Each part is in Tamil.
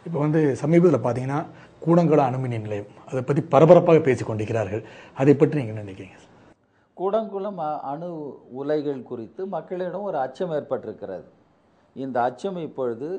இப்போ வந்து சமீபத்தில் பார்த்தீங்கன்னா கூடங்குளம் அணுமின் நிலையம் அதை பற்றி பரபரப்பாக பேசிக் கொண்டிருக்கிறார்கள் அதை பற்றி நீங்கள் என்ன நினைக்கிறீங்க கூடங்குளம் அ- அணு உலைகள் குறித்து மக்களிடம் ஒரு அச்சம் ஏற்பட்டிருக்கிறது இந்த அச்சம் இப்பொழுது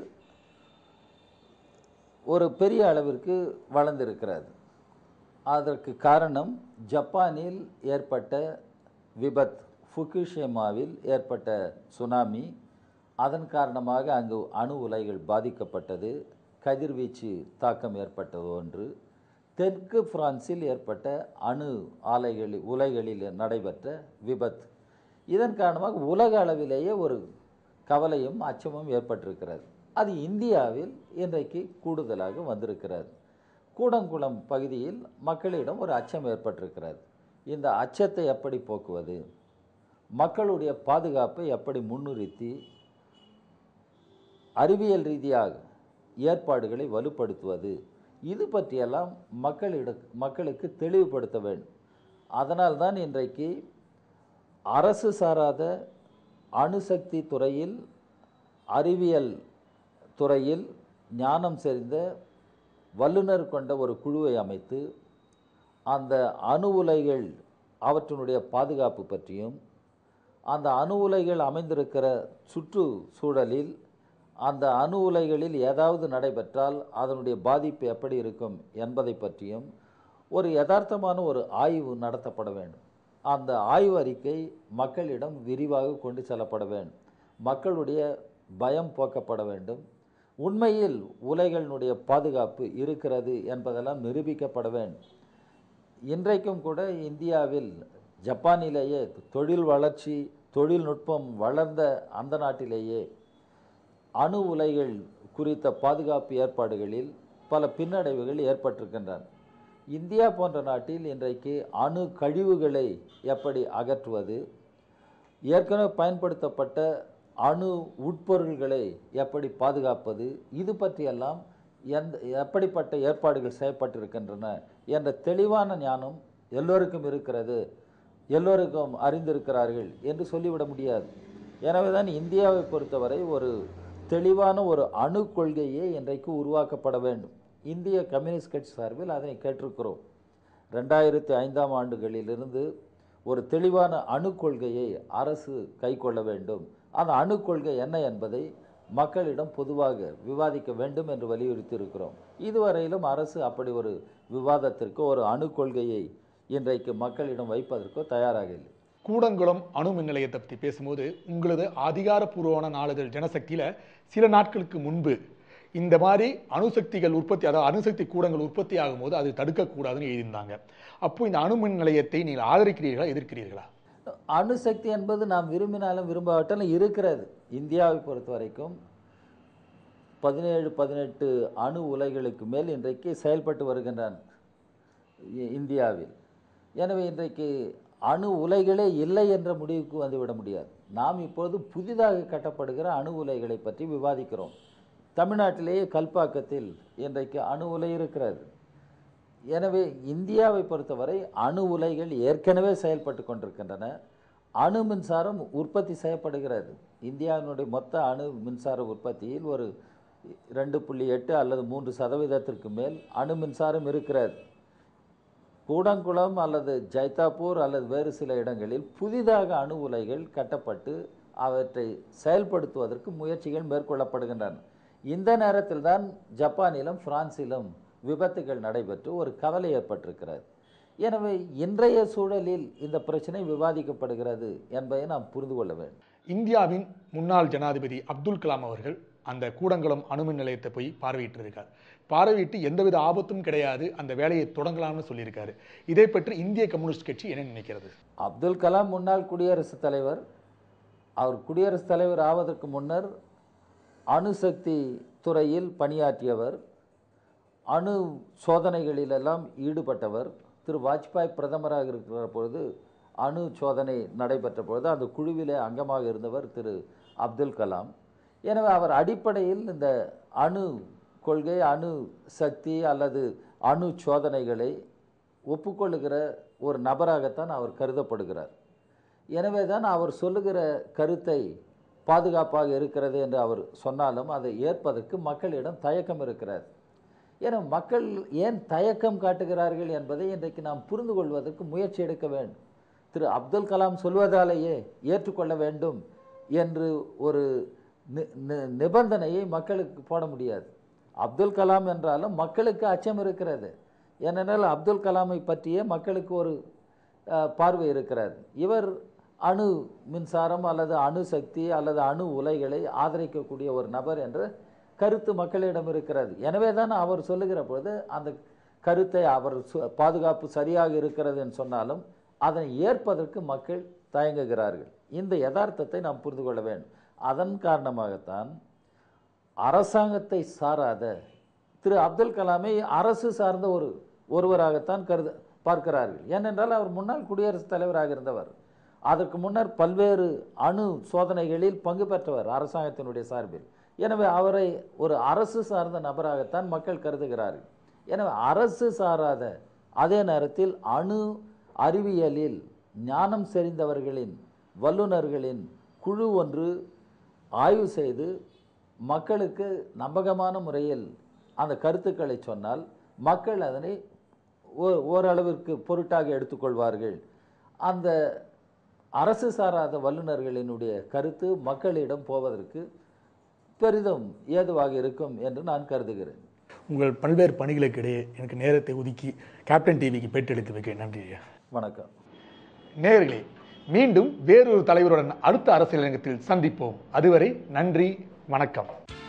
ஒரு பெரிய அளவிற்கு வளர்ந்திருக்கிறது அதற்கு காரணம் ஜப்பானில் ஏற்பட்ட விபத் ஃபுகுஷிமாவில் ஏற்பட்ட சுனாமி அதன் காரணமாக அங்கு அணு உலைகள் பாதிக்கப்பட்டது கதிர்வீச்சு தாக்கம் ஏற்பட்டது ஒன்று தெற்கு பிரான்சில் ஏற்பட்ட அணு ஆலைகளில் உலைகளில் நடைபெற்ற விபத்து இதன் காரணமாக உலக அளவிலேயே ஒரு கவலையும் அச்சமும் ஏற்பட்டிருக்கிறது அது இந்தியாவில் இன்றைக்கு கூடுதலாக வந்திருக்கிறது கூடங்குளம் பகுதியில் மக்களிடம் ஒரு அச்சம் ஏற்பட்டிருக்கிறது இந்த அச்சத்தை எப்படி போக்குவது மக்களுடைய பாதுகாப்பை எப்படி முன்னிறுத்தி அறிவியல் ரீதியாக ஏற்பாடுகளை வலுப்படுத்துவது இது பற்றியெல்லாம் மக்களிட மக்களுக்கு தெளிவுபடுத்த வேண்டும் அதனால்தான் இன்றைக்கு அரசு சாராத அணுசக்தி துறையில் அறிவியல் துறையில் ஞானம் செறிந்த வல்லுனர் கொண்ட ஒரு குழுவை அமைத்து அந்த அணு உலைகள் அவற்றினுடைய பாதுகாப்பு பற்றியும் அந்த அணு உலைகள் அமைந்திருக்கிற சுற்று சூழலில் அந்த அணு உலைகளில் ஏதாவது நடைபெற்றால் அதனுடைய பாதிப்பு எப்படி இருக்கும் என்பதை பற்றியும் ஒரு யதார்த்தமான ஒரு ஆய்வு நடத்தப்பட வேண்டும் அந்த ஆய்வு அறிக்கை மக்களிடம் விரிவாக கொண்டு செல்லப்பட வேண்டும் மக்களுடைய பயம் போக்கப்பட வேண்டும் உண்மையில் உலைகளினுடைய பாதுகாப்பு இருக்கிறது என்பதெல்லாம் நிரூபிக்கப்பட வேண்டும் இன்றைக்கும் கூட இந்தியாவில் ஜப்பானிலேயே தொழில் வளர்ச்சி தொழில்நுட்பம் வளர்ந்த அந்த நாட்டிலேயே அணு உலைகள் குறித்த பாதுகாப்பு ஏற்பாடுகளில் பல பின்னடைவுகள் ஏற்பட்டிருக்கின்றன இந்தியா போன்ற நாட்டில் இன்றைக்கு அணு கழிவுகளை எப்படி அகற்றுவது ஏற்கனவே பயன்படுத்தப்பட்ட அணு உட்பொருள்களை எப்படி பாதுகாப்பது இது பற்றியெல்லாம் எந்த எப்படிப்பட்ட ஏற்பாடுகள் செய்யப்பட்டிருக்கின்றன என்ற தெளிவான ஞானம் எல்லோருக்கும் இருக்கிறது எல்லோருக்கும் அறிந்திருக்கிறார்கள் என்று சொல்லிவிட முடியாது எனவே தான் இந்தியாவை பொறுத்தவரை ஒரு தெளிவான ஒரு அணு கொள்கையே இன்றைக்கு உருவாக்கப்பட வேண்டும் இந்திய கம்யூனிஸ்ட் கட்சி சார்பில் அதனை கேட்டிருக்கிறோம் ரெண்டாயிரத்தி ஐந்தாம் ஆண்டுகளிலிருந்து ஒரு தெளிவான அணு கொள்கையை அரசு கைக்கொள்ள வேண்டும் அந்த அணு கொள்கை என்ன என்பதை மக்களிடம் பொதுவாக விவாதிக்க வேண்டும் என்று வலியுறுத்தி இருக்கிறோம் இதுவரையிலும் அரசு அப்படி ஒரு விவாதத்திற்கோ ஒரு அணு கொள்கையை இன்றைக்கு மக்களிடம் வைப்பதற்கோ தயாராக இல்லை கூடங்குளம் அணு மின் நிலையத்தை பற்றி பேசும்போது உங்களது அதிகாரப்பூர்வமான நாளிதழ் ஜனசக்தியில் சில நாட்களுக்கு முன்பு இந்த மாதிரி அணுசக்திகள் உற்பத்தி அதாவது அணுசக்தி கூடங்கள் உற்பத்தி ஆகும்போது அது தடுக்கக்கூடாதுன்னு எழுதியிருந்தாங்க அப்போ இந்த அணு மின் நிலையத்தை நீங்கள் ஆதரிக்கிறீர்களா எதிர்க்கிறீர்களா அணுசக்தி என்பது நாம் விரும்பினாலும் விரும்பாவிட்டாலும் இருக்கிறது இந்தியாவை பொறுத்த வரைக்கும் பதினேழு பதினெட்டு அணு உலைகளுக்கு மேல் இன்றைக்கு செயல்பட்டு வருகின்றன இ- இந்தியாவில் எனவே இன்றைக்கு அணு உலைகளே இல்லை என்ற முடிவுக்கு வந்துவிட முடியாது நாம் இப்பொழுது புதிதாக கட்டப்படுகிற அணு உலைகளை பற்றி விவாதிக்கிறோம் தமிழ்நாட்டிலேயே கல்பாக்கத்தில் இன்றைக்கு அணு உலை இருக்கிறது எனவே இந்தியாவை பொறுத்தவரை அணு உலைகள் ஏற்கனவே செயல்பட்டு கொண்டிருக்கின்றன அணு மின்சாரம் உற்பத்தி செய்யப்படுகிறது இந்தியாவினுடைய மொத்த அணு மின்சார உற்பத்தியில் ஒரு ரெண்டு புள்ளி எட்டு அல்லது மூன்று சதவீதத்திற்கு மேல் அணு மின்சாரம் இருக்கிறது கூடங்குளம் அல்லது ஜைதாப்பூர் அல்லது வேறு சில இடங்களில் புதிதாக அணு உலைகள் கட்டப்பட்டு அவற்றை செயல்படுத்துவதற்கு முயற்சிகள் மேற்கொள்ளப்படுகின்றன இந்த நேரத்தில் தான் ஜப்பானிலும் பிரான்சிலும் விபத்துகள் நடைபெற்று ஒரு கவலை ஏற்பட்டிருக்கிறது எனவே இன்றைய சூழலில் இந்த பிரச்சனை விவாதிக்கப்படுகிறது என்பதை நாம் புரிந்து கொள்ள வேண்டும் இந்தியாவின் முன்னாள் ஜனாதிபதி அப்துல் கலாம் அவர்கள் அந்த கூடங்குளம் அணுமின் நிலையத்தை போய் பார்வையிட்டிருக்கார் பார்வையிட்டு எந்தவித ஆபத்தும் கிடையாது அந்த வேலையை தொடங்கலாம்னு சொல்லியிருக்காரு இதை பற்றி இந்திய கம்யூனிஸ்ட் கட்சி என்ன நினைக்கிறது அப்துல் கலாம் முன்னாள் குடியரசுத் தலைவர் அவர் குடியரசுத் தலைவர் ஆவதற்கு முன்னர் அணுசக்தி துறையில் பணியாற்றியவர் அணு சோதனைகளிலெல்லாம் ஈடுபட்டவர் திரு வாஜ்பாய் பிரதமராக இருக்கிற பொழுது அணு சோதனை நடைபெற்ற பொழுது அந்த குழுவிலே அங்கமாக இருந்தவர் திரு அப்துல் கலாம் எனவே அவர் அடிப்படையில் இந்த அணு கொள்கை அணு சக்தி அல்லது அணு சோதனைகளை ஒப்புக்கொள்ளுகிற ஒரு நபராகத்தான் அவர் கருதப்படுகிறார் எனவே தான் அவர் சொல்லுகிற கருத்தை பாதுகாப்பாக இருக்கிறது என்று அவர் சொன்னாலும் அதை ஏற்பதற்கு மக்களிடம் தயக்கம் இருக்கிறது ஏன்னா மக்கள் ஏன் தயக்கம் காட்டுகிறார்கள் என்பதை இன்றைக்கு நாம் புரிந்து கொள்வதற்கு முயற்சி எடுக்க வேண்டும் திரு அப்துல் கலாம் சொல்வதாலேயே ஏற்றுக்கொள்ள வேண்டும் என்று ஒரு நி- நி- நிபந்தனையை மக்களுக்கு போட முடியாது அப்துல் கலாம் என்றாலும் மக்களுக்கு அச்சம் இருக்கிறது ஏனென்றால் அப்துல் கலாமை பற்றிய மக்களுக்கு ஒரு அஹ், பார்வை இருக்கிறது இவர் அணு மின்சாரம் அல்லது அணு சக்தி அல்லது அணு உலைகளை ஆதரிக்கக்கூடிய ஒரு நபர் என்ற கருத்து மக்களிடம் இருக்கிறது எனவே தான் அவர் சொல்லுகிற பொழுது அந்த கருத்தை அவர் சு- பாதுகாப்பு சரியாக இருக்கிறது என்று சொன்னாலும் அதனை ஏற்பதற்கு மக்கள் தயங்குகிறார்கள் இந்த யதார்த்தத்தை நாம் புரிந்து கொள்ள வேண்டும் அதன் காரணமாகத்தான் அரசாங்கத்தை சாராத திரு அப்துல் கலாமை அரசு சார்ந்த ஒரு ஒருவராகத்தான் கருத பார்க்கிறார்கள் ஏனென்றால் அவர் முன்னாள் குடியரசுத் தலைவராக இருந்தவர் அதற்கு முன்னர் பல்வேறு அணு சோதனைகளில் பங்கு பெற்றவர் அரசாங்கத்தினுடைய சார்பில் எனவே அவரை ஒரு அரசு சார்ந்த நபராகத்தான் மக்கள் கருதுகிறார்கள் எனவே அரசு சாராத அதே நேரத்தில் அணு அறிவியலில் ஞானம் செறிந்தவர்களின் வல்லுநர்களின் குழு ஒன்று ஆய்வு செய்து மக்களுக்கு நம்பகமான முறையில் அந்த கருத்துக்களை சொன்னால் மக்கள் அதனை ஓ- ஓரளவிற்கு பொருட்டாக எடுத்துக்கொள்வார்கள் அந்த அரசு சாராத வல்லுநர்களினுடைய கருத்து மக்களிடம் போவதற்கு பெரிதும் ஏதுவாக இருக்கும் என்று நான் கருதுகிறேன் உங்கள் பல்வேறு பணிகளுக்கு இடையே எனக்கு நேரத்தை ஒதுக்கி கேப்டன் டிவிக்கு பேட்டெடுத்து வைக்க நன்றி ஐயா வணக்கம் நேயர்களே மீண்டும் வேறொரு தலைவருடன் அடுத்த அரசியலங்கத்தில் சந்திப்போம் அதுவரை நன்றி வணக்கம்